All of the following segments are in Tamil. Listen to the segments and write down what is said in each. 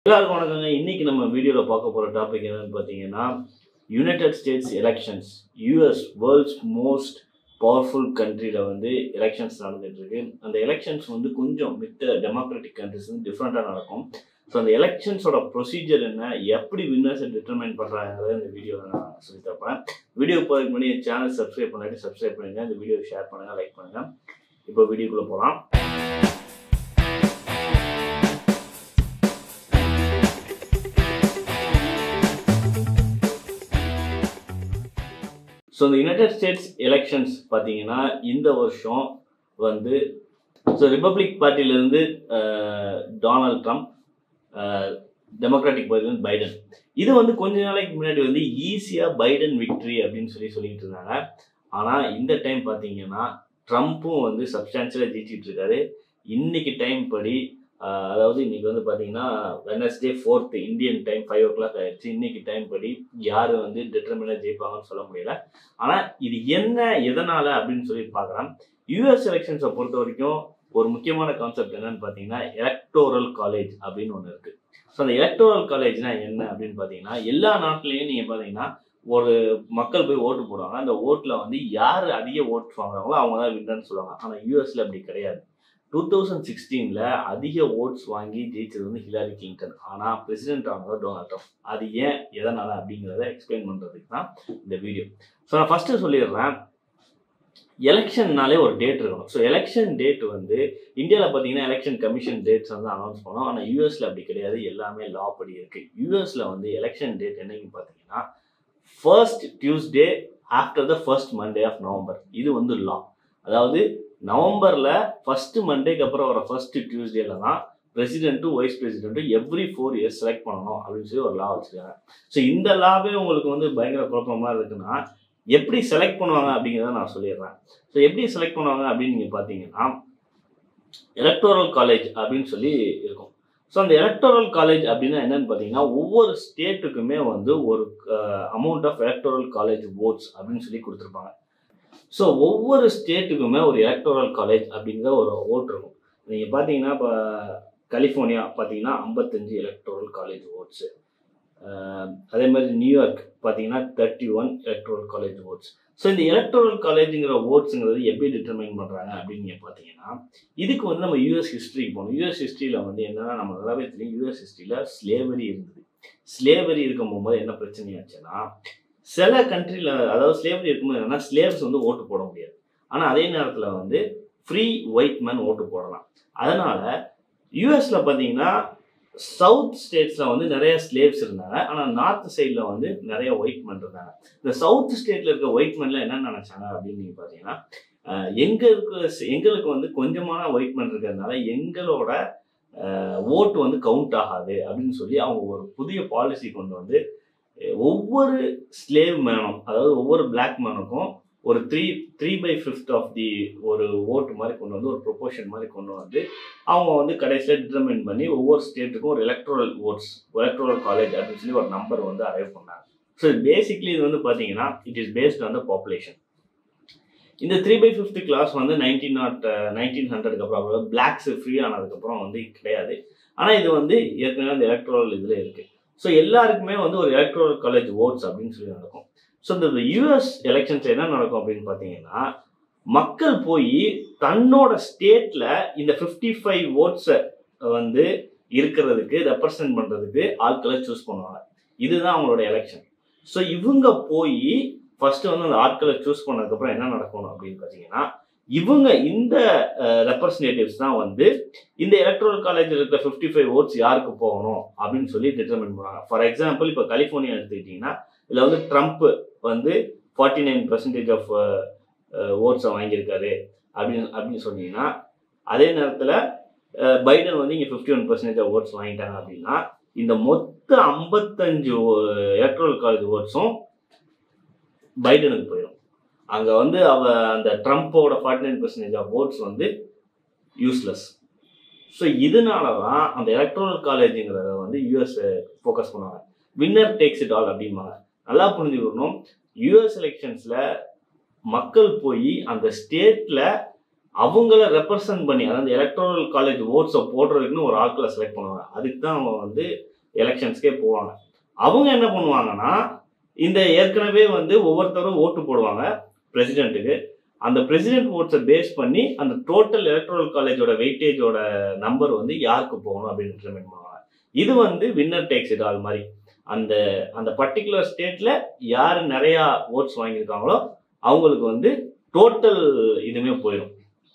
எல்லாருக்கும் வணக்கங்க இன்னைக்கு நம்ம வீடியோவில் பார்க்க போகிற டாபிக் என்னன்னு பார்த்தீங்கன்னா United States elections US world's most powerful கண்ட்ரியில் வந்து எலெக்ஷன்ஸ் நடந்துட்டு இருக்கு அந்த எலெக்ஷன்ஸ் வந்து கொஞ்சம் மித்த டெமோக்ராட்டிக் கண்ட்ரிஸ் வந்து டிஃப்ரெண்ட்டாக நடக்கும் ஸோ அந்த எலெக்ஷன்ஸோட ப்ரொசீஜர் என்ன எப்படி வின்னர்ஸை டிட்டர்மைன் பண்ணுறாங்கிறத இந்த வீடியோவில் நான் சொல்லி தரப்பேன் வீடியோ போகிறதுக்கு முன்னாடி என் சேனல் சப்ஸ்கிரைப் பண்ணாட்டி சப்ஸ்கிரைப் பண்ணுங்கள் இந்த வீடியோ ஷேர் பண்ணுங்கள் லைக் பண்ணுங்கள் இப்போ வீடியோக்குள்ளே போகலாம் ஸோ இந்த யுனைடெட் ஸ்டேட்ஸ் எலெக்ஷன்ஸ் பார்த்தீங்கன்னா இந்த வருஷம் வந்து ஸோ ரிப்பப்ளிக் பார்ட்டியிலேருந்து டொனால்ட் ட்ரம்ப் டெமோக்ராட்டிக் பார்ட்டிலேருந்து பைடன் இது வந்து கொஞ்ச நாளைக்கு முன்னாடி வந்து ஈஸியாக பைடன் விக்ட்ரி அப்படின்னு சொல்லி சொல்லிட்டு இருந்தாங்க ஆனால் இந்த டைம் பார்த்தீங்கன்னா ட்ரம்ப்பும் வந்து சப்ஸ்டான்ஷியலாக ஜெயிச்சிட்டு இருக்காரு இன்னைக்கு டைம் படி ஆஹ், அதாவது இன்னைக்கு வந்து பார்த்தீங்கன்னா Wednesday fourth Indian time five o'clock ஆயிடுச்சு இன்னைக்கு டைம் படி யார் வந்து டிட்டர்மினாக ஜெயிப்பாங்கன்னு சொல்ல முடியல ஆனால் இது என்ன எதனால அப்படின்னு சொல்லி பார்க்கலாம் யூஎஸ் எலெக்ஷன்ஸை பொறுத்த வரைக்கும் ஒரு முக்கியமான கான்செப்ட் என்னன்னு பார்த்தீங்கன்னா எலக்டோரல் காலேஜ் அப்படின்னு ஒன்று இருக்கு ஸோ அந்த எலக்டோரல் காலேஜ்னா என்ன அப்படின்னு பார்த்தீங்கன்னா எல்லா நாட்டிலையும் நீங்கள் பார்த்தீங்கன்னா ஒரு மக்கள் போய் ஓட்டு போடுவாங்க அந்த ஓட்டில் வந்து யார் அதிக ஓட்டு வாங்குறாங்களோ அவங்க தான் வின்னர்னு சொல்லுவாங்க ஆனால் யூஎஸ்ல அப்படி கிடையாது டூ தௌசண்ட் சிக்ஸ்டீனில் அதிக ஓட்ஸ் வாங்கி ஜெயிச்சது வந்து ஹிலாரி கிளின்டன் ஆனால் பிரசிடென்ட் ஆனவர் டொனால்ட் ட்ரம்ப் அது ஏன் எதனால அப்படிங்கிறத எக்ஸ்பிளைன் பண்ணுறதுக்கு தான் இந்த வீடியோ ஸோ நான் ஃபஸ்ட்டு சொல்லிடுறேன் எலெக்ஷன்னாலே ஒரு டேட் இருக்கணும் ஸோ எலெக்ஷன் டேட் வந்து இந்தியாவில் பார்த்தீங்கன்னா எலெக்ஷன் கமிஷன் டேட்ஸ் வந்து அனௌன்ஸ் பண்ணோம் ஆனால் யூஎஸ்ல அப்படி கிடையாது எல்லாமே லா படி இருக்கு யூஎஸ்ல வந்து எலெக்ஷன் டேட் என்னைக்கு பார்த்தீங்கன்னா first Tuesday after the first Monday of November இது வந்து லா அதாவது நவம்பரில் ஃபர்ஸ்ட் மண்டேக்கு அப்புறம் வர ஃபர்ஸ்ட் டியூஸ்டேல தான் பிரசிடென்ட்டும் வைஸ் பிரசிடென்ட்டும் எவ்ரி ஃபோர் இயர்ஸ் செலக்ட் பண்ணணும் அப்படின்னு சொல்லி ஒரு லா வச்சுருக்காங்க ஸோ இந்த லாவே உங்களுக்கு வந்து பயங்கர குழப்பமாக இருக்குன்னா எப்படி செலக்ட் பண்ணுவாங்க அப்படிங்கிறத நான் சொல்லிடுறேன் ஸோ எப்படி செலக்ட் பண்ணுவாங்க அப்படின்னு நீங்கள் பார்த்தீங்கன்னா எலக்டோரல் காலேஜ் அப்படின்னு சொல்லி இருக்கும் ஸோ அந்த எலக்டோரல் காலேஜ் அப்படின்னா என்னன்னு பார்த்தீங்கன்னா ஒவ்வொரு ஸ்டேட்டுக்குமே வந்து ஒரு amount of electoral college votes அப்படின்னு சொல்லி கொடுத்துருப்பாங்க ஸோ ஒவ்வொரு ஸ்டேட்டுக்குமே ஒரு எலக்டோரல் காலேஜ் அப்படிங்கிற ஒரு ஓட் இருக்கும் நீங்கள் பார்த்தீங்கன்னா இப்போ கலிஃபோர்னியா பார்த்தீங்கன்னா ஐம்பத்தஞ்சு எலக்டோரல் காலேஜ் ஓட்ஸு அதே மாதிரி நியூயார்க் பார்த்தீங்கன்னா thirty one electoral college votes so இந்த எலக்ட்ரல் காலேஜுங்கிற ஓட்ஸுங்கிறது எப்படி டிட்டர்மைன் பண்ணுறாங்க அப்படின்னு நீங்கள் பார்த்தீங்கன்னா இதுக்கு வந்து நம்ம யூஎஸ் ஹிஸ்ட்ரிக்கு போகணும் யூஎஸ் ஹிஸ்ட்ரியில் வந்து என்னன்னா நம்ம நல்லாவே தெரியும் யூஎஸ் ஹிஸ்ட்ரியில் ஸ்லேவரி இருந்தது ஸ்லேவரி இருக்கும் போகும்போது என்ன பிரச்சனையாச்சுன்னா சில கண்ட்ரியில் அதாவது ஸ்லேவரி இருக்கும்போது என்னன்னா ஸ்லேவ்ஸ் வந்து ஓட்டு போட முடியாது ஆனால் அதே நேரத்தில் வந்து ஃப்ரீ ஒயிட் மேன் ஓட்டு போடலாம் அதனால் யூஎஸில் பார்த்தீங்கன்னா சவுத் ஸ்டேட்ஸில் வந்து நிறைய ஸ்லேவ்ஸ் இருந்தாங்க ஆனால் நார்த் சைடில் வந்து நிறைய ஒயிட் மேன் இருந்தாங்க இந்த சவுத் ஸ்டேட்டில் இருக்க ஒயிட் மேன்ல என்ன நினச்சாங்க அப்படின்னு நீங்கள் பார்த்தீங்கன்னா அஹ், எங்களுக்கு எங்களுக்கு வந்து கொஞ்சமான ஒயிட் மேன் இருக்கிறதுனால எங்களோட ஓட்டு வந்து கவுண்ட் ஆகாது அப்படின்னு சொல்லி அவங்க ஒரு புதிய பாலிசி கொண்டு வந்து அஹ், ஒவ்வொரு ஸ்லேவ் மேனும் அதாவது ஒவ்வொரு பிளாக் மேனுக்கும் ஒரு three three by fifth of the ஒரு ஓட்டு மாதிரி கொண்டு வந்து ஒரு ப்ரொபோஷன் மாதிரி கொண்டு வந்து அவங்க வந்து கடைசியில் டிட்டர்மைன் பண்ணி ஒவ்வொரு ஸ்டேட்டுக்கும் ஒரு எலக்ட்ரல் ஓட்ஸ் எலக்ட்ரல் காலேஜ் அப்படின்னு சொல்லி ஒரு நம்பர் வந்து அரைவ் பண்ணாங்க ஸோ பேசிக்லி இது வந்து பார்த்தீங்கன்னா it is based on the population இந்த த்ரீ பை ஃபிஃப்த் கிளாஸ் வந்து நைன்டீன் நாட் நைன்டீன் ஹண்ட்ரடுக்கு அப்புறம் பிளாக்ஸ் ஃப்ரீ ஆனதுக்கப்புறம் வந்து கிடையாது ஆனால் இது வந்து ஏற்கனவே அந்த எலக்ட்ரல் இதில் இருக்குது ஸோ எல்லாருக்குமே வந்து ஒரு எலக்ட்ரல் காலேஜ் ஓட்ஸ் அப்படின்னு சொல்லி நடக்கும் ஸோ இந்த யூஎஸ் எலெக்ஷன்ஸ் என்ன நடக்கும் அப்படின்னு பார்த்தீங்கன்னா மக்கள் போய் தன்னோட ஸ்டேட்ல இந்த ஃபிஃப்டி ஃபைவ் ஓட்ஸை வந்து இருக்கிறதுக்கு ரெப்ரசன்ட் பண்ணுறதுக்கு ஆட்களை சூஸ் பண்ணுவாங்க இதுதான் அவங்களோட எலெக்ஷன் ஸோ இவங்க போய் ஃபர்ஸ்ட் வந்து அந்த ஆட்களை சூஸ் பண்ணதுக்கப்புறம் என்ன நடக்கணும் அப்படின்னு பார்த்தீங்கன்னா இவங்க இந்த ரெப்ரஸன்டேட்டிவ்ஸ் தான் வந்து இந்த எலக்ட்ரல் காலேஜில் இருக்கிற ஃபிஃப்டி ஃபைவ் ஓட்ஸ் யாருக்கு போகணும் அப்படின்னு சொல்லி டிட்டர்மின் பண்ணுவாங்க ஃபார் எக்ஸாம்பிள் இப்போ கலிஃபோர்னியா எடுத்துக்கிட்டிங்கன்னா இதில் வந்து ட்ரம்ப் வந்து ஃபார்ட்டி நைன் பர்சன்டேஜ் ஆஃப் ஓட்ஸை வாங்கியிருக்காரு அப்படின்னு அப்படின்னு சொன்னீங்கன்னா அதே நேரத்தில் பைடன் வந்து இங்கே fifty one percentage of votes வாங்கிட்டாங்க அப்படின்னா இந்த மொத்த ஐம்பத்தஞ்சு எலக்ட்ரல் காலேஜ் ஓட்ஸும் பைடனுக்கு போயிடும் அங்கே வந்து அவ அந்த ட்ரம்ப்போட forty nine percentage of votes வந்து யூஸ்லெஸ் ஸோ இதனால தான் அந்த எலக்ட்ரல் காலேஜுங்கிறத வந்து யூஎஸ் ஃபோக்கஸ் பண்ணுவாங்க வின்னர் டேக்ஸ் இட் ஆல் அப்படிம்பாங்க நல்லா புரிஞ்சுக்கணும் யூஎஸ் எலெக்ஷன்ஸில் மக்கள் போய் அந்த ஸ்டேட்டில் அவங்கள ரெப்ரசன்ட் பண்ணி அதாவது எலக்ட்ரல் காலேஜ் ஓட்ஸை போடுறதுக்குன்னு ஒரு ஆட்களை செலக்ட் பண்ணுவாங்க அதுக்கு தான் அவங்க வந்து எலெக்ஷன்ஸ்க்கே போவாங்க அவங்க என்ன பண்ணுவாங்கன்னா இந்த ஏற்கனவே வந்து ஒவ்வொருத்தரும் ஓட்டு போடுவாங்க பிரசிடென்ட்டுக்கு அந்த பிரசிடென்ட் ஓட்ஸை பேஸ் பண்ணி அந்த டோட்டல் எலக்ட்ரல் காலேஜோட வெயிட்டேஜோட நம்பர் வந்து யாருக்கு போகணும் அப்படின்னு டிட்டர்மைன் பண்ணுவாங்க இது வந்து வின்னர் டேக்ஸ் இட் ஆல் மாதிரி அந்த அந்த பர்டிகுலர் ஸ்டேட்ல யார் நிறையா ஓட்ஸ் வாங்கியிருக்காங்களோ அவங்களுக்கு வந்து டோட்டல் இதுவுமே போயிடும்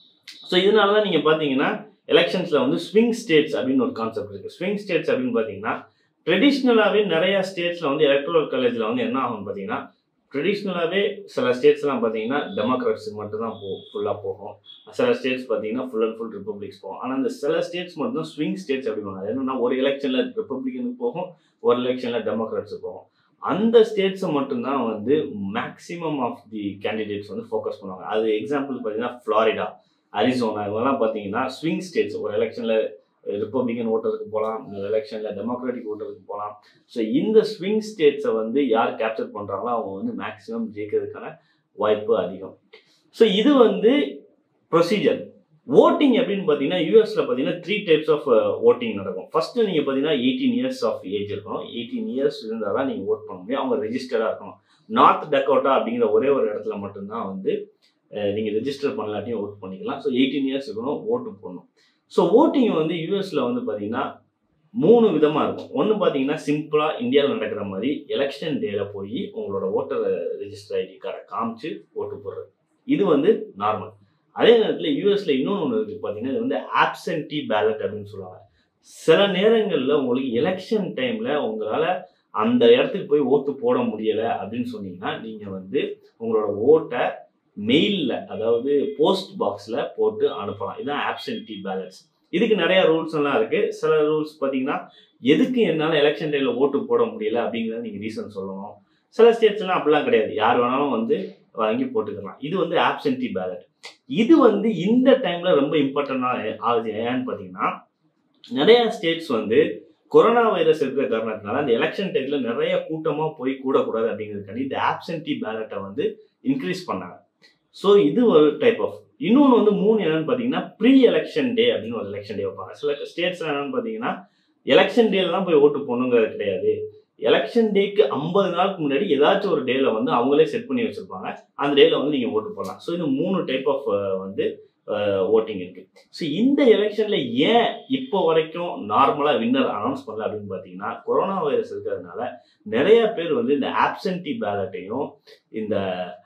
ஸோ இதனால தான் நீங்கள் பார்த்தீங்கன்னா எலெக்ஷன்ஸில் வந்து ஸ்விங் ஸ்டேட்ஸ் அப்படின்னு ஒரு கான்செப்ட் இருக்குது ஸ்விங் ஸ்டேட்ஸ் அப்படின்னு பார்த்தீங்கன்னா ட்ரெடிஷ்னலாகவே நிறையா ஸ்டேட்ஸில் வந்து எலக்ட்ரல் காலேஜில் வந்து என்ன ஆகும்னு பார்த்தீங்கன்னா ட்ரெடிஷ்னலாகவே சில ஸ்டேட்ஸ்லாம் பார்த்தீங்கன்னா டெமோக்ராட்ஸுக்கு மட்டும்தான் போ ஃபுல்லாக போகும் சில ஸ்டேட்ஸ் பார்த்தீங்கன்னா ஃபுல் அண்ட் ஃபுல் ரிப்பப்ளிக்ஸ் போகும் ஆனால் இந்த சில ஸ்டேட்ஸ் மட்டும் ஸ்விங் ஸ்டேட்ஸ் அப்படிவாங்க அது என்னன்னா ஒரு எலெக்ஷனில் ரிப்பப்ளிகனுக்கு போகும் ஒரு எலெக்ஷனில் டெமோக்ராட்ஸுக்கு போகும் அந்த ஸ்டேட்ஸை மட்டும்தான் வந்து மேக்ஸிமம் ஆஃப் தி கேண்டிடேட்ஸ் வந்து ஃபோக்கஸ் பண்ணுவாங்க அது எக்ஸாம்பிள் பார்த்தீங்கன்னா ஃப்ளாரிடா அரிசோனா இவங்கெல்லாம் பார்த்தீங்கன்னா ஸ்விங் ஸ்டேட்ஸ் ஒரு எலெக்ஷனில் ரிப்பப்ளிகன் ஓட்டருக்கு போகலாம் இந்த எலெக்ஷனில் டெமோக்ராட்டிக் ஓட்டருக்கு போகலாம் ஸோ இந்த ஸ்விங் ஸ்டேட்ஸை வந்து யார் கேப்சர் பண்ணுறாங்களோ அவங்க வந்து மேக்ஸிமம் ஜெயிக்கிறதுக்கான வாய்ப்பு அதிகம் ஸோ இது வந்து ப்ரொசீஜர் ஓட்டிங் அப்படின்னு பார்த்தீங்கன்னா யூஎஸ்ல பார்த்தீங்கன்னா த்ரீ டைப்ஸ் ஆஃப் ஓட்டிங் நடக்கும் ஃபர்ஸ்ட் நீங்கள் பார்த்தீங்கன்னா எயிட்டீன் இயர்ஸ் ஆஃப் ஏஜ் இருக்கணும் எயிட்டீன் இயர்ஸ் இருந்தால் தான் நீங்கள் ஓட் பண்ண முடியும் அவங்க ரெஜிஸ்டர்டாக இருக்கணும் நார்த் டக்கோட்டா அப்படிங்கிற ஒரே ஒரு இடத்துல மட்டும்தான் வந்து நீங்கள் ரெஜிஸ்டர் பண்ணலாட்டியும் ஓட் பண்ணிக்கலாம் ஸோ எயிட்டீன் இயர்ஸ் இருக்கணும் ஓட்டு போடணும் ஸோ ஓட்டிங் வந்து யூஎஸ்ல வந்து பார்த்தீங்கன்னா மூணு விதமாக இருக்கும் ஒன்று பார்த்தீங்கன்னா சிம்பிளாக இந்தியாவில் நடக்கிற மாதிரி எலெக்ஷன் டேல போய் உங்களோட ஓட்டர் ரெஜிஸ்டர் ஐடி கார்டை காமிச்சு ஓட்டு போடுறது இது வந்து நார்மல் அதே நேரத்தில் யூஎஸ்ல இன்னொன்று ஒன்று இருக்குது பார்த்தீங்கன்னா இது வந்து ஆப்சென்டி பேலட் அப்படின்னு சொல்லுவாங்க சில நேரங்களில் உங்களுக்கு எலெக்ஷன் டைமில் உங்களால் அந்த இடத்துக்கு போய் ஓட்டு போட முடியலை அப்படின்னு சொன்னீங்கன்னா நீங்கள் வந்து உங்களோட ஓட்டை மெயிலில் அதாவது போஸ்ட் பாக்ஸில் போட்டு அனுப்பலாம் இதுதான் ஆப்சென்டி பேலட்ஸ் இதுக்கு நிறைய ரூல்ஸ் எல்லாம் இருக்கு சில ரூல்ஸ் பார்த்தீங்கன்னா எதுக்கு என்னால் எலெக்ஷன் டைமில் ஓட்டு போட முடியல அப்படிங்கிறத நீங்கள் ரீசன் சொல்லணும் சில ஸ்டேட்ஸ்லாம் அப்படிலாம் கிடையாது யார் வேணாலும் வந்து வாங்கி போட்டுக்கலாம் இது வந்து ஆப்சென்டி பேலட் இது வந்து இந்த டைம்ல ரொம்ப இம்பார்ட்டண்டாக ஆகுது ஏன்னு பார்த்தீங்கன்னா நிறைய ஸ்டேட்ஸ் வந்து கொரோனா வைரஸ் இருக்கிற காரணத்தினால அந்த எலெக்ஷன் டைம்ல நிறைய கூட்டமாக போய் கூடக்கூடாது அப்படிங்கிறதுக்காண்டி இந்த ஆப்சென்டி பேலட்டை வந்து இன்க்ரீஸ் பண்ணாங்க ஸோ இது ஒரு டைப் ஆஃப் இன்னொன்று வந்து மூணு என்னன்னு பார்த்தீங்கன்னா ப்ரீ எலெக்ஷன் டே அப்படின்னு ஒரு எலெக்ஷன் டே வைப்பாங்க சில ஸ்டேட்ஸ் என்னன்னு பார்த்தீங்கன்னா எலெக்ஷன் டேல தான் போய் ஓட்டு போகணுங்கிறது கிடையாது எலெக்ஷன் டேக்கு ஐம்பது நாளுக்கு முன்னாடி ஏதாச்சும் ஒரு டேல வந்து அவங்களே செட் பண்ணி வச்சிருப்பாங்க அந்த டேல வந்து நீங்கள் ஓட்டு போடலாம் ஸோ இது மூணு டைப் ஆஃப் வந்து ஓட்டிங் இருக்கு ஸோ இந்த எலெக்ஷன்ல ஏன் இப்போ வரைக்கும் நார்மலாக வின்னர் அனௌன்ஸ் பண்ணல அப்படின்னு பார்த்தீங்கன்னா கொரோனா வைரஸ் இருக்கிறதுனால நிறைய பேர் வந்து இந்த ஆப்சென்டி பேலட்டையும் இந்த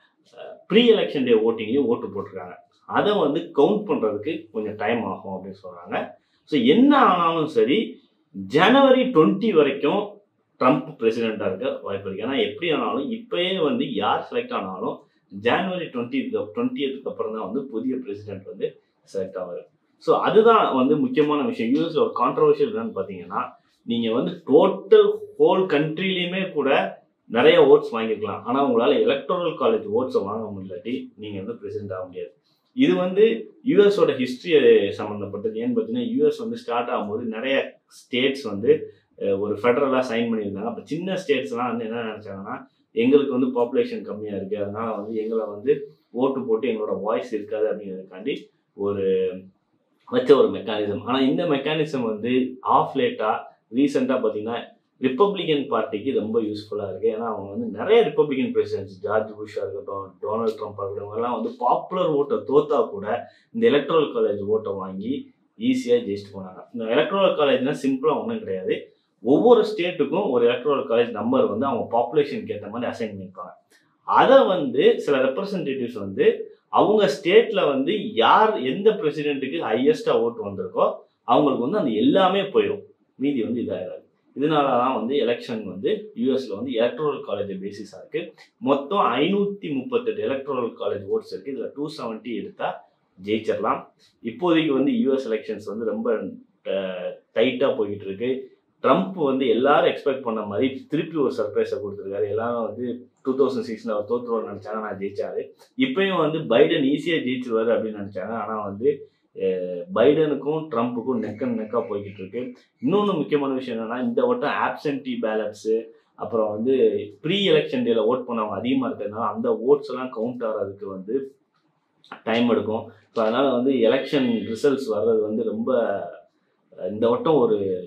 ப்ரீ எலெக்ஷன் டே ஓட்டிங்லையும் ஓட்டு போட்டிருக்காங்க அதை வந்து கவுண்ட் பண்ணுறதுக்கு கொஞ்சம் டைம் ஆகும் அப்படின்னு சொல்கிறாங்க ஸோ என்ன ஆனாலும் சரி ஜனவரி டுவெண்ட்டி வரைக்கும் ட்ரம்ப் பிரசிடெண்ட்டாக இருக்க வாய்ப்பு இருக்குது ஏன்னா எப்படி ஆனாலும் இப்போயே வந்து யார் செலக்ட் ஆனாலும் ஜனவரி டுவெண்ட்டி டுவெண்ட்டியத்துக்கு அப்புறம் தான் வந்து புதிய பிரசிடென்ட் வந்து செலக்ட் ஆவார் ஸோ அதுதான் வந்து முக்கியமான விஷயம் யூஎஸ்ல ஒரு கான்ட்ரவர்ஷியல் என்னன்னு பார்த்தீங்கன்னா நீங்கள் வந்து டோட்டல் ஹோல் கண்ட்ரிலையுமே கூட நிறைய ஓட்ஸ் வாங்கியிருக்கலாம் ஆனால் உங்களால் எலக்ட்ரல் காலேஜ் ஓட்ஸை வாங்க முடியலாட்டி நீங்கள் வந்து பிரசிடென்ட் ஆக முடியாது இது வந்து யூஎஸோட ஹிஸ்ட்ரி சம்மந்தப்பட்டது ஏன்னு பார்த்தீங்கன்னா யூஎஸ் வந்து ஸ்டார்ட் ஆகும்போது நிறைய ஸ்டேட்ஸ் வந்து ஒரு ஃபெடரலாக சைன் பண்ணியிருந்தாங்க அப்போ சின்ன ஸ்டேட்ஸ்லாம் வந்து என்ன நினச்சாங்கன்னா எங்களுக்கு வந்து பாப்புலேஷன் கம்மியாக இருக்குது அதனால வந்து எங்களை வந்து ஓட்டு போட்டு எங்களோட வாய்ஸ் இருக்காது அப்படிங்கிறதுக்காண்டி ஒரு வச்ச ஒரு மெக்கானிசம் ஆனால் இந்த மெக்கானிசம் வந்து ஆஃப் லேட்டாக ரீசெண்டாக பார்த்தீங்கன்னா ரிப்பப்ளிகன் பார்ட்டிக்கு ரொம்ப யூஸ்ஃபுல்லாக இருக்குது ஏன்னா அவங்க வந்து நிறைய ரிப்பப்ளிகன் பிரசிடென்ட்ஸ் ஜார்ஜ் புஷ்ஷாக இருக்கட்டும் டொனால்ட் ட்ரம்ப் இருக்கட்டும் இவங்கெல்லாம் வந்து பாப்புலர் ஓட்டை தோத்தா கூட இந்த எலக்ட்ரல் காலேஜ் ஓட்டை வாங்கி ஈஸியாக ஜெயிச்சுட்டு போனாங்க இந்த எலக்ட்ரல் காலேஜ்னா சிம்பிளாக ஒன்றும் கிடையாது ஒவ்வொரு ஸ்டேட்டுக்கும் ஒரு எலக்ட்ரல் காலேஜ் நம்பர் வந்து அவங்க பாப்புலேஷனுக்கு ஏற்ற மாதிரி அசைன் பண்ணியிருப்பாங்க அதை வந்து சில ரெப்ரசன்டேட்டிவ்ஸ் வந்து அவங்க ஸ்டேட்ல வந்து யார் எந்த பிரசிடென்ட்டுக்கு ஹையஸ்டா ஓட்டு வந்திருக்கோ அவங்களுக்கு வந்து அந்த எல்லாமே போயிடும் மீதி வந்து இதாகிடாது இதனால தான் வந்து எலெக்ஷன் வந்து யூஎஸ்ல வந்து எலக்ட்ரல் காலேஜ் பேசிஸாக இருக்கு மொத்தம் ஐநூற்றி முப்பத்தெட்டு எலக்ட்ரல் காலேஜ் ஓட்ஸ் இருக்கு இதில் டூ செவன்ட்டி எடுத்தால் ஜெயிச்சிடலாம் இப்போதைக்கு வந்து யூஎஸ் எலெக்ஷன்ஸ் வந்து ரொம்ப டைட்டாக போய்கிட்டு இருக்கு ட்ரம்ப் வந்து எல்லாரும் எக்ஸ்பெக்ட் பண்ண மாதிரி திருப்பி ஒரு சர்ப்ரைஸை கொடுத்துருக்காரு எல்லாரும் வந்து டூ தௌசண்ட் சிக்ஸில் அவர் தோற்றுருவார் நினச்சாங்க நான் ஜெயிச்சாரு இப்பயும் வந்து பைடன் ஈஸியாக ஜெயிச்சிருவாரு அப்படின்னு நினச்சாங்க ஆனால் வந்து பைடனுக்கும் ட்ரம்ப்புக்கும் நெக்க நெக்காக போய்கிட்டு இருக்கு இன்னொன்று முக்கியமான விஷயம் என்னன்னா இந்த வட்டம் ஆப்சென்டி பேலட்ஸு அப்புறம் வந்து ப்ரீ எலெக்ஷன் டேல ஓட் பண்ணவங்க அதிகமாக இருக்கிறதுனால அந்த ஓட்ஸ் எல்லாம் கவுண்ட் ஆகிறதுக்கு வந்து டைம் எடுக்கும் ஸோ அதனால் வந்து எலெக்ஷன் ரிசல்ட்ஸ் வர்றது வந்து ரொம்ப இந்த வட்டம் ஒரு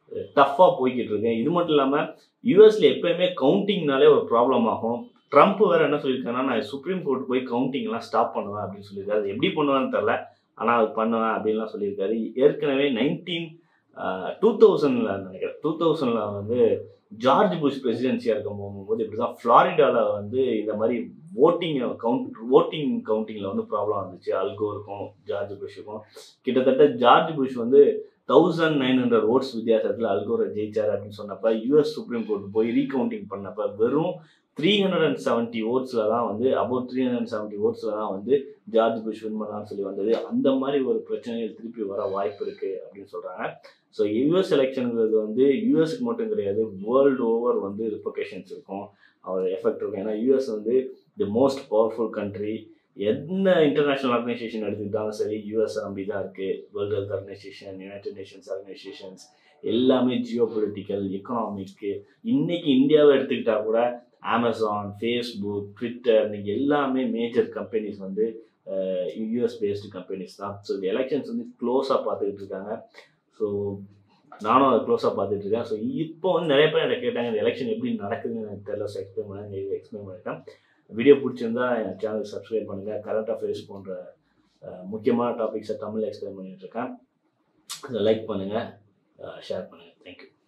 டஃப்பாக போய்கிட்டு இருக்கு இது மட்டும் இல்லாமல் யூஎஸ்ல எப்பயுமே கவுண்டிங்னாலே ஒரு ப்ராப்ளம் ஆகும் ட்ரம்ப் வேற என்ன சொல்லியிருக்காருன்னா நான் சுப்ரீம் கோர்ட் போய் கவுண்டிங்லாம் ஸ்டாப் பண்ணுவேன் அப்படின்னு சொல்லியிருக்காரு அது எப்படி பண்ணுவேன்னு தெரில ஆனால் அது பண்ணுவேன் அப்படின்லாம் சொல்லியிருக்காரு ஏற்கனவே நைன்டீன் டூ தௌசண்டில் நினைக்கிறேன் டூ தௌசண்டில் வந்து ஜார்ஜ் புஷ் பிரசிடென்சியாக இருக்கும் போகும்போது இப்படி தான் ஃப்ளாரிடாவில் வந்து இந்த மாதிரி ஓட்டிங் கவுண்ட் ஓட்டிங் கவுண்டிங்கில் வந்து ப்ராப்ளம் வந்துச்சு அல்கோருக்கும் ஜார்ஜ் புஷுக்கும் கிட்டத்தட்ட ஜார்ஜ் புஷ் வந்து தௌசண்ட் நைன் ஹண்ட்ரட் ஓட்ஸ் வித்தியாசத்தில் அல்கோரை ஜெயிச்சார் அப்படின்னு சொன்னப்ப யூஎஸ் சுப்ரீம் கோர்ட் போய் ரீகவுண்டிங் பண்ணப்ப வெறும் த்ரீ ஹண்ட்ரட் அண்ட் செவன்ட்டி ஓட்ஸில் தான் வந்து about three hundred and seventy ஓட்ஸில் தான் வந்து ஜார்ஜ் புஷ் வின் பண்ணான்னு சொல்லி வந்தது அந்த மாதிரி ஒரு பிரச்சனைகள் திருப்பி வர வாய்ப்பு இருக்குது அப்படின்னு சொல்கிறாங்க ஸோ யூஎஸ் எலெக்ஷனுங்கிறது வந்து யூஎஸ்க்கு மட்டும் கிடையாது வேர்ல்டு ஓவர் வந்து ரிப்போகேஷன்ஸ் இருக்கும் அவர் எஃபெக்ட் இருக்கும் ஏன்னா யூஎஸ் வந்து தி மோஸ்ட் பவர்ஃபுல் கண்ட்ரி என்ன இன்டர்நேஷ்னல் ஆர்கனைசேஷன் எடுத்துக்கிட்டாலும் சரி யூஎஸ் நம்பி தான் இருக்குது World Health Organisation United Nations organisations எல்லாமே ஜியோ பொலிட்டிக்கல் எக்கனாமிக்கு இன்னைக்கு இந்தியாவை எடுத்துக்கிட்டா கூட அமேசான் ஃபேஸ்புக் ட்விட்டர் இன்னைக்கு எல்லாமே மேஜர் கம்பெனிஸ் வந்து யூஎஸ் பேஸ்டு கம்பெனிஸ் தான் ஸோ இந்த எலெக்ஷன்ஸ் வந்து க்ளோஸாக பார்த்துக்கிட்டு இருக்காங்க ஸோ நானும் அதை க்ளோஸாக பார்த்துட்டு இருக்கேன் ஸோ இப்போ வந்து நிறைய பேர் என்கிட்ட கேட்டாங்க இந்த எலெக்ஷன் எப்படி நடக்குதுன்னு எனக்கு தெரியல ஸோ எக்ஸ்பிளைன் பண்ண எக்ஸ்பிளைன் பண்ணியிருக்கேன் வீடியோ பிடிச்சிருந்தா என் சேனல் சப்ஸ்கிரைப் பண்ணுங்கள் கரண்ட் அஃபேர்ஸ் போன்ற அஹ், முக்கியமான டாபிக்ஸை தமிழில் எக்ஸ்பிளைன் பண்ணிட்டு இருக்கேன் லைக் பண்ணுங்கள் ஷேர் பண்ணுங்கள் தேங்க்யூ